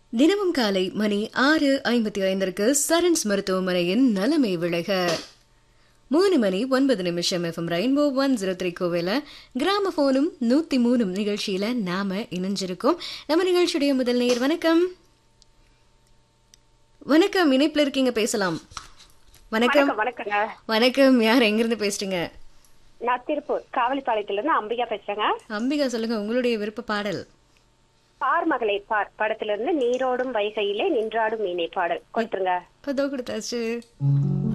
தினமும் காலை மணி ஆறு ஐம்பத்தி ஐந்திற்கு சரண்ஸ் மருத்துவமனையின் நலமை விளைக மூணு மணி ஒன்பது நிமிஷம் FM Rainbow one zero three கோவில கிராம போனும் நூத்தி மூணும் நிகழ்ச்சியில நாம இணைஞ்சிருக்கோம் நம்ம நிகழ்ச்சியுடைய முதல் நேர் வணக்கம் வணக்கம் இணைப்புல இருக்கீங்க பேசலாம் வணக்கம் வணக்கம் வணக்கங்க வணக்கம் யார் எங்கிருந்து பேசுறீங்க நான் திருப்பூர் காவலிப்பாளையத்துல இருந்து அம்பிகா பேசுறேங்க அம்பிகா சொல்லுங்க உங்களுடைய விருப்ப பாடல் பார் மகளை பார் படத்துல இருந்து நீரோடும் வைகையிலே நின்றாடும் மீனை பாடல் கொடுத்துருங்க அதோ கொடுத்தாச்சு